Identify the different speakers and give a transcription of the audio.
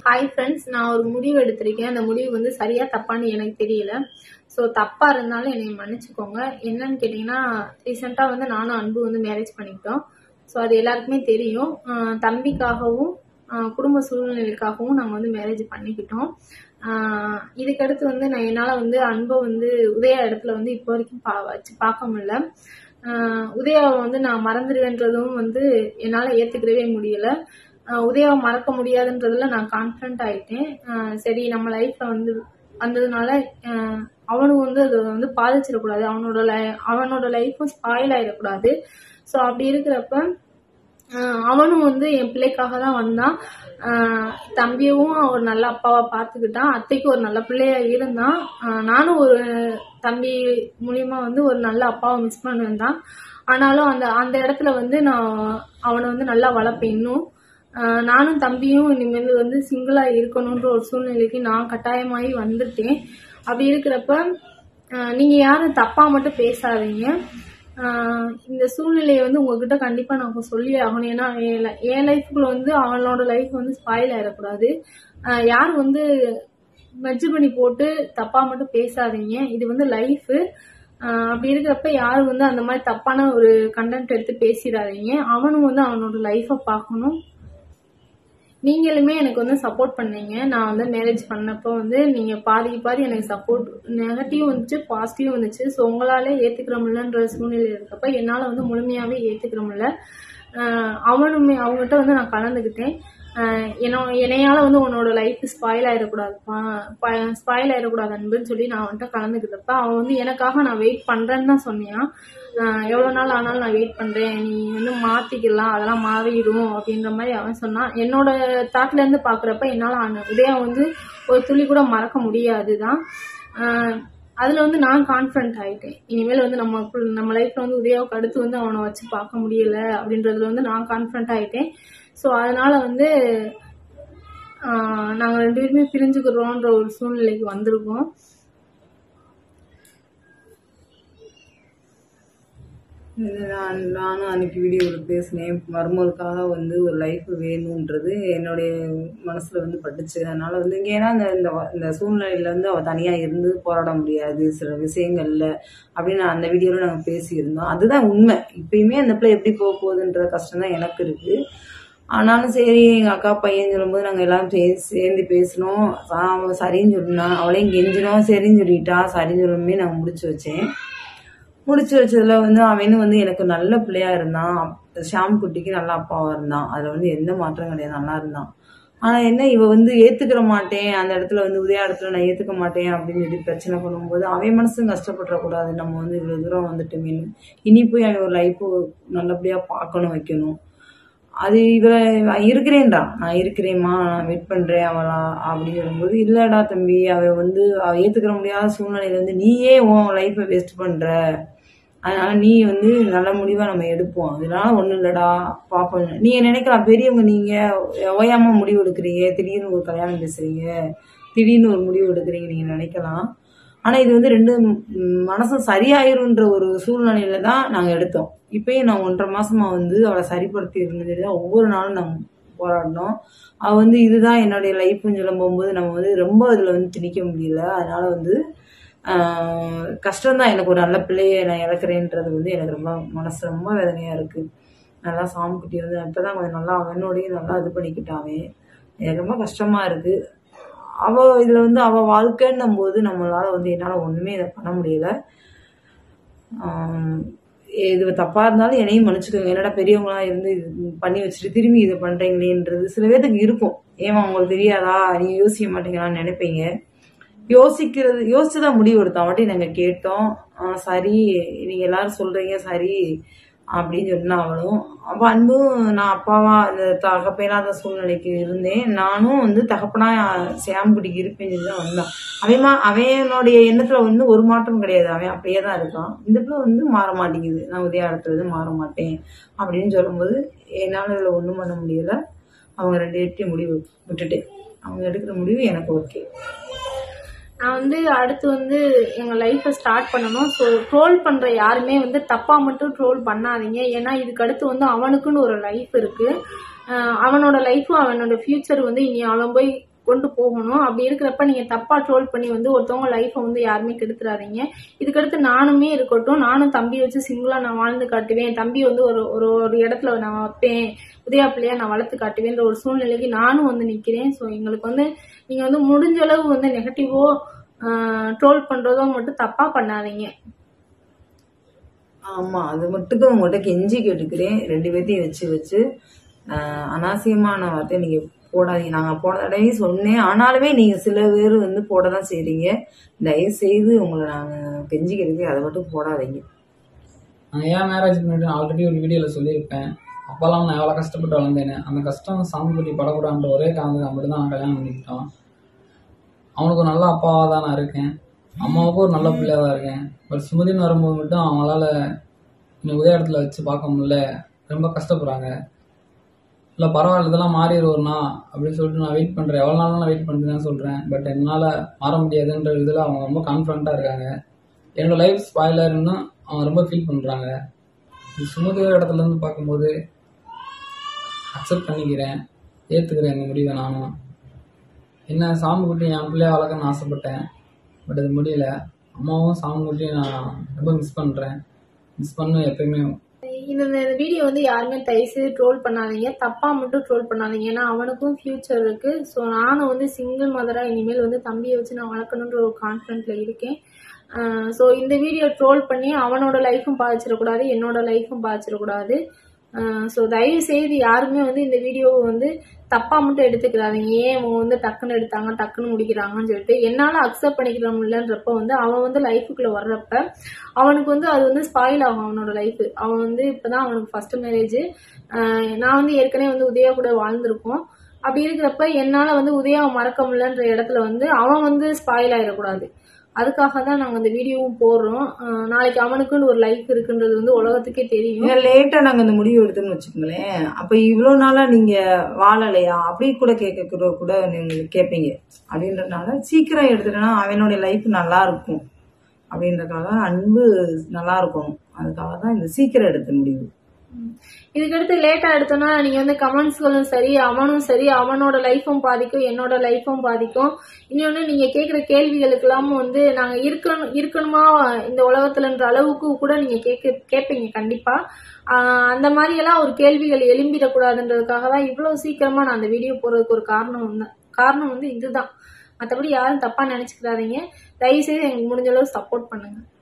Speaker 1: hi friends நான் ஒரு முடிவு எடுத்திருக்கேன் அந்த முடிவு வந்து சரியா தப்பான்னு எனக்கு தெரியல ஸோ தப்பா இருந்தாலும் என்னை மன்னிச்சுக்கோங்க என்னன்னு கேட்டிங்கன்னா ரீசெண்டாக வந்து நானும் அன்பு வந்து மேரேஜ் பண்ணிக்கிட்டோம் ஸோ அது எல்லாருக்குமே தெரியும் ஆஹ் தம்பிக்காகவும் ஆஹ் குடும்ப சூழ்நிலைக்காகவும் நாங்கள் வந்து மேரேஜ் பண்ணிக்கிட்டோம் ஆஹ் இதுக்கடுத்து வந்து நான் என்னால் வந்து அன்பை வந்து உதயா இடத்துல வந்து இப்போ வரைக்கும் பா வச்சு பார்க்க முடியல ஆஹ் உதயாவை வந்து நான் மறந்துடுவேன்றதும் வந்து என்னால் ஏற்றுக்கிடவே முடியல ஆஹ் உதயாவை மறக்க முடியாதுன்றதுல நான் கான்ஃபிடண்ட் ஆயிட்டேன் ஆஹ் சரி நம்ம லைஃப்ல வந்து வந்ததுனால ஆஹ் அவனும் வந்து அதை வந்து பாதிச்சிடக்கூடாது அவனோட லை- அவனோட லைஃப்பும் ஸ்பாயில் ஆயிடக்கூடாது ஸோ அப்படி இருக்கிறப்ப ஆஹ் அவனும் வந்து என் பிள்ளைக்காக தான் வந்தான் ஆஹ் தம்பியவும் ஒரு நல்ல அப்பாவா பார்த்துக்கிட்டான் அத்தைக்கு ஒரு நல்ல பிள்ளையா இருந்தான் ஆஹ் நானும் ஒரு தம்பி மூலியமா வந்து ஒரு நல்ல அப்பாவை மிஸ் பண்ணுவேன் தான் ஆனாலும் அந்த அந்த இடத்துல வந்து நான் அவனை வந்து நல்லா வளர்ப்பேன் இன்னும் ஆஹ் நானும் தம்பியும் இனிமேல் வந்து சிங்கிளா இருக்கணும்ன்ற ஒரு சூழ்நிலைக்கு நான் கட்டாயமாகி வந்துட்டேன் அப்படி இருக்கிறப்ப ஆஹ் நீங்க யாரும் தப்பா மட்டும் பேசாதீங்க ஆஹ் இந்த சூழ்நிலையை வந்து உங்ககிட்ட கண்டிப்பா நான் சொல்லி ஆகணும் ஏன்னா என் li- என் லைஃப்குள்ள வந்து அவனோட லைஃப் வந்து ஸ்பாயில் ஆயிடக்கூடாது ஆஹ் யாரும் வந்து மெர்ஜ் பண்ணி போட்டு தப்பா மட்டும் பேசாதீங்க இது வந்து லைஃப் அப்படி இருக்கிறப்ப யாரும் வந்து அந்த மாதிரி தப்பான ஒரு கண்டென்ட் எடுத்து பேசிடாதீங்க அவனும் வந்து அவனோட லைஃபை பார்க்கணும் நீங்களுமே எனக்கு வந்து சப்போர்ட் பண்ணீங்க நான் வந்து மேரேஜ் பண்ணப்போ வந்து நீங்க பாதிக்கு பாதி எனக்கு சப்போர்ட் நெகட்டிவ் வந்துச்சு பாசிட்டிவ் வந்துச்சு ஸோ உங்களாலே ஏத்துக்கிற முடியலன்ற சூழ்நிலை இருக்கப்ப என்னால வந்து முழுமையாவே ஏத்துக்கிற முடியல ஆஹ் அவனுமே அவங்ககிட்ட வந்து நான் கலந்துக்கிட்டேன் ஆஹ் என்னோ என்னையால வந்து உன்னோட லைஃப் ஸ்பாயில் ஆயிடக்கூடாது ஸ்பாயில் ஆயிடக்கூடாது அன்புன்னு சொல்லி நான் வந்துட்டு கலந்துக்கிட்டப்ப அவன் வந்து எனக்காக நான் வெயிட் பண்றேன்னு தான் சொன்னான் ஆஹ் எவ்வளவு நாள் ஆனாலும் நான் வெயிட் பண்றேன் நீ வந்து மாத்திக்கலாம் அதெல்லாம் மாறிடும் அப்படின்ற மாதிரி அவன் சொன்னான் என்னோட தாட்ல இருந்து பாக்குறப்ப என்னால அவன உதயா வந்து ஒரு துளி கூட மறக்க முடியாதுதான் ஆஹ் அதுல வந்து நான் கான்பிடன்ட் ஆயிட்டேன் இனிமேல் வந்து நம்ம நம்ம லைஃப்ல வந்து உதயாவுக்கு அடுத்து வந்து அவனை வச்சு பார்க்க முடியல அப்படின்றதுல வந்து நான் கான்பிடன்ட் ஆயிட்டேன் ஸோ அதனால வந்து ஆஹ் நாங்க ரெண்டு பேருமே பிரிஞ்சுக்கிறோன்ற ஒரு சூழ்நிலைக்கு வந்திருக்கோம்
Speaker 2: இது நான் நானும் அன்னைக்கு வீடியோவில் பேசினேன் மருமகளுக்காக வந்து ஒரு லைஃப் வேணுன்றது என்னுடைய மனசில் வந்து பட்டுச்சு அதனால் வந்து இங்கே ஏன்னா இந்த இந்த வ- இந்த சூழ்நிலையில் வந்து அவள் தனியாக இருந்து போராட முடியாது சில விஷயங்கள்ல அப்படின்னு அந்த வீடியோவில் நாங்கள் பேசியிருந்தோம் அதுதான் உண்மை இப்பயுமே அந்த பிள்ளை எப்படி போக போகுதுன்ற கஷ்டம் தான் எனக்கு இருக்குது ஆனாலும் சரி எங்கள் அக்கா பையன் சொல்லும்போது நாங்கள் எல்லாரும் சே சேர்ந்து பேசினோம் சா- அவன் சரின்னு சொன்னா அவளையும் கெஞ்சினோம் சரின்னு சொல்லிட்டா சரின்னு சொல்லுமே நான் முடிச்சு வச்சேன் முடிச்சு வச்சதுல வந்து அவனும் வந்து எனக்கு நல்ல பிள்ளையா இருந்தான் அப்~ ஷாம் குட்டிக்கு நல்ல அப்பாவா இருந்தான் அதுல வந்து எந்த மாற்றம் கிடையாது நல்லா இருந்தான் ஆனா என்ன இவ வந்து ஏத்துக்கிற மாட்டேன் அந்த இடத்துல வந்து உதய இடத்துல நான் ஏத்துக்க மாட்டேன் அப்படின்னு சொல்லி பிரச்சனை பண்ணும்போது அவன் மனசும் கஷ்டப்படக்கூடாது நம்ம வந்து இவ்வளவு தூரம் வந்துட்டோமே இனி போய் அவன் ஒரு லைஃப் நல்லபடியா பார்க்கணும் வைக்கணும் அது இவ இவ இருக்கிறேன்டா நான் இருக்கிறேம்மா நான் வெயிட் பண்றேன் அவளா அப்படின்னு சொல்லும்போது இல்லடா தம்பி அவ வந்து அவ ஏத்துக்கிற முடியாத சூழ்நிலையில வந்து நீயே உன் லைஃப்பை வேஸ்ட் பண்ற அதனால நீ வந்து நல்ல முடிவா நம்ம எடுப்போம் அதனால ஒண்ணும் இல்லடா பாப்போம் நீங்க நினைக்கலாம் பெரியவங்க நீங்க ஓயாம முடிவு எடுக்கிறீங்க திடீர்னு ஒரு கல்யாணம் பேசுறீங்க திடீர்னு ஒரு முடிவு எடுக்கிறீங்க நீங்க நினைக்கலாம் ஆனா இது வந்து ரெண்டு ம், மனசும் சரியாயிருன்ற ஒரு சூழ்நிலையில தான் நாங்க எடுத்தோம் இப்பயும் நான் ஒன்றரை மாசமா வந்து அவளை சரிப்படுத்தி இருந்தது தான் ஒவ்வொரு நாளும் நாங்க போராடினோம் அவ வந்து இதுதான் என்னுடைய லைஃப்னு சொல்லும் போகும்போது நம்ம வந்து ரொம்ப இதுல வந்து திணிக்க முடியல அதனால வந்து ஆஹ், கஷ்டம்தான் எனக்கு ஒரு நல்ல பிள்ளையை நான் இழக்கிறேன்றது வந்து எனக்கு ரொம்ப மனசு ரொம்ப வேதனையா இருக்கு நல்லா சாமி குட்டி வந்து இப்பதான் கொஞ்சம் நல்லா அவனோடய நல்லா இது பண்ணிக்கிட்டாவே எனக்கு ரொம்ப கஷ்டமா இருக்கு அவ இதுல வந்து அவ வாழ்க்கைன்னும் போது நம்மளால வந்து என்னால ஒண்ணுமே இதை பண்ண முடியல ஆம், இது தப்பா இருந்தாலும் என்னையும் மன்னிச்சுக்கோங்க என்னடா பெரியவங்களா இருந்து இது பண்ணி வச்சுட்டு திரும்பி இதை பண்றீங்களேன்றது சில பேர்த்துக்கு இருக்கும் ஏமா உங்களுக்கு தெரியாதா நீங்க யோசிக்க மாட்டீங்களான்னு நினைப்பீங்க யோசிக்கிறது யோசிச்சுதான் முடிவு எடுத்தோம் அவட்டையும் நாங்க கேட்டோம் ஆ, சரி நீங்க எல்லாரும் சொல்றீங்க சரி அப்படின்னு சொன்னா அவளும் அப்ப அன்பும் நான் அப்பாவா இந்த தகப்பேனாத சூழ்நிலைக்கு இருந்தேன் நானும் வந்து தகப்பனா சேம்குட்டிக்கு இருப்பேன்னு சொல்லி தான் வந்தான் அவன் மா- அவனுடைய எண்ணத்துல வந்து ஒரு மாற்றம் கிடையாது அவன் அப்படியே தான் இருக்கான் இந்த பிள்ளை வந்து மாற மாட்டேங்குது நான் உதய இடத்துல இருந்து மாற மாட்டேன் அப்படின்னு சொல்லும்போது என்னால இதுல ஒண்ணும் பண்ண முடியல அவங்க ரெண்டு பேர்ட்டையும் முடிவு விட்டுட்டேன் அவங்க எடுக்கிற முடிவு எனக்கு ஓகே
Speaker 1: நான் வந்து அடுத்து வந்து எங்க லைஃப்பை ஸ்டார்ட் பண்ணணும் ஸோ ட்ரோல் பண்ற யாருமே வந்து தப்பா மட்டும் ட்ரோல் பண்ணாதீங்க ஏன்னா இதுக்கு அடுத்து வந்து அவனுக்குன்னு ஒரு லைஃப் இருக்கு ஆஹ் அவனோட லைஃப்பும் அவனோட ஃபியூச்சர் வந்து இனி அவன் போய் கொண்டு போகணும் அப்படி இருக்கிறப்ப நீங்க தப்பா ட்ரோல் பண்ணி வந்து ஒருத்தவங்க லைஃப்பை வந்து யாருமே கெடுத்துறாதீங்க இதுக்கடுத்து நானுமே இருக்கட்டும் நானும் தம்பி வச்சு சிங்கிளா நான் வாழ்ந்து காட்டுவேன் தம்பி வந்து ஒரு ஒரு ஒரு இடத்துல நான் வைப்பேன் உதயா பிள்ளையா நான் வளர்த்து காட்டுவேன்ற ஒரு சூழ்நிலைக்கு நானும் வந்து நிக்கிறேன் ஸோ எங்களுக்கு வந்து நீங்க வந்து முடிஞ்ச அளவு வந்து நெகட்டிவோ ட்ரோல் பண்றதோ மட்டும் தப்பா பண்ணாதீங்க
Speaker 2: ஆமா அது மட்டும் தான் உங்கள்கிட்ட கெஞ்சி கேட்டுக்கிறேன் ரெண்டு பேர்த்தையும் வச்சு வச்சு ஆஹ், அனாவசியமான வார்த்தை நீங்க போடாதீங்க நாங்க போன தடவை சொன்னேன் ஆனாலுமே நீங்க சில பேர் வந்து போட தான் செய்றீங்க தயவு செய்து உங்களை நாங்க கெஞ்சி கேட்டுக்கிறேன் அதை மட்டும் போடாதீங்க
Speaker 3: நான் ஏன் மேரேஜ் பண்ணிட்டு ஆல்ரெடி ஒரு வீடியோவில் சொல்லியிருப்பேன் அப்போல்லாம் நான் எவ்வளோ கஷ்டப்பட்டு வளர்ந்தேன்னு அந்த கஷ்டம் சாமிக்குட்டி படக்கூடாதுன்ற ஒரே காரணத்துக்கு மட்டும் தான் நான் கல்யாணம் பண்ணிக்கிட்டோம் அவனுக்கு ஒரு நல்ல அப்பாவாக தான் நான் இருக்கேன் அம்மாவுக்கும் ஒரு நல்ல பிள்ளையாக தான் இருக்கேன் பட் சுமதின்னு வரும்போது மட்டும் அவங்களால என்னை ஒரே இடத்துல வச்சு பார்க்க முடியல ரொம்ப கஷ்டப்படுறாங்க இல்லை பரவாயில்ல இதெல்லாம் மாறிடுவோம்னா அப்படின்னு சொல்லிட்டு நான் வெயிட் பண்ணுறேன் எவ்வளோ நாளும் நான் வெயிட் பண்ணிட்டு தான் சொல்கிறேன் பட் என்னால் மாற முடியாதுன்ற இதில் அவங்க ரொம்ப கான்ஃபிடண்ட்டாக இருக்காங்க என்னோட லைஃப் ஸ்பாயிலர்னு அவங்க ரொம்ப ஃபீல் பண்ணுறாங்க சுமதி இடத்துல இருந்து பார்க்கும்போது அக்செப்ட் பண்ணிக்கிறேன் ஏற்றுக்கிறேன் இந்த முடிவை நானும் என்ன சாமிக்குட்டி என் பிள்ளைய வளர்க்கணும்னு ஆசைப்பட்டேன் பட் அது முடியல அம்மாவும் சாமிக்குட்டியும் நான் ரொம்ப மிஸ் பண்ணுறேன் மிஸ் பண்ண எப்பயுமே
Speaker 1: இந்த இந்த வீடியோ வந்து யாருமே தயவுசெய்து ட்ரோல் பண்ணாதீங்க தப்பா மட்டும் ட்ரோல் பண்ணாதீங்க ஏன்னா அவனுக்கும் ஃபியூச்சர் இருக்கு ஸோ நானும் வந்து சிங்கிள் மதரா இனிமேல் வந்து தம்பியை வச்சு நான் வளர்க்கணுன்ற ஒரு கான்ஃபிடென்ட்ல இருக்கேன் ஸோ இந்த வீடியோ ட்ரோல் பண்ணி அவனோட லைஃபும் பாதிச்சிடக்கூடாது என்னோட லைஃபும் பாதிச்சிடக்கூடாது ஸோ தயவு செய்து யாருமே வந்து இந்த வீடியோவை வந்து தப்பா மட்டும் எடுத்துக்கிறாதீங்க ஏன் அவங்க வந்து டக்குன்னு எடுத்தாங்க டக்குன்னு முடிக்கிறாங்கன்னு சொல்லிட்டு என்னால அக்செப்ட் பண்ணிக்கிற முடியலன்றப்ப வந்து அவன் வந்து லைஃபுக்குள்ள வர்றப்ப அவனுக்கு வந்து அது வந்து ஸ்பாயில் ஆகும் அவனோட லைஃப் அவன் வந்து இப்பதான் அவனுக்கு ஃபர்ஸ்ட் மேரேஜ் நான் வந்து ஏற்கனவே வந்து உதயா கூட வாழ்ந்திருக்கோம் அப்படி இருக்கிறப்ப என்னால வந்து உதயாவை மறக்க முடியலன்ற இடத்துல வந்து அவன் வந்து ஸ்பாயில் ஆயிடக்கூடாது அதுக்காக தான் நாங்க இந்த வீடியோவும் போடுறோம் அஹ் நாளைக்கு அவனுக்குன்னு ஒரு லைஃப் இருக்குன்றது வந்து உலகத்துக்கே தெரியும்
Speaker 2: ஏன்னா லேட்டா நாங்க இந்த முடிவு எடுத்தோம்னு வச்சுக்கோங்களேன் அப்ப இவ்வளவு நாளா நீங்க வாழலையா அப்படி கூட கேட்க கூட நீங்க கேட்பீங்க அப்படின்றதுனால சீக்கிரம் எடுத்துட்டேன்னா அவனுடைய லைஃப் நல்லா இருக்கும் அப்படின்றதுக்காக அன்பு நல்லா இருக்கும் அதுக்காக தான் இந்த சீக்கிரம் எடுத்த முடிவு
Speaker 1: இதுக்கடுத்து லேட்டா எடுத்தோம்னா நீங்க வந்து கமெண்ட்ஸ்களும் சரி அவனும் சரி அவனோட லைஃபும் பாதிக்கும் என்னோட லைஃபும் பாதிக்கும் இன்னொன்னு நீங்க கேக்குற கேள்விகளுக்கெல்லாம் வந்து நாங்க இருக்கணும் இருக்கணுமா இந்த உலகத்துலன்ற அளவுக்கு கூட நீங்க கேட்க கேட்பீங்க கண்டிப்பா ஆஹ் அந்த மாதிரி எல்லாம் ஒரு கேள்விகள் எழும்பிடக்கூடாதுன்றதுக்காக தான் இவ்வளவு சீக்கிரமா நான் அந்த வீடியோ போறதுக்கு ஒரு காரணம் வந்து காரணம் வந்து இதுதான் மற்றபடி யாரும் தப்பா நினைச்சுக்கிறாதீங்க தயவு செய்து எங்களுக்கு முடிஞ்ச அளவு சப்போர்ட் பண்ணுங்க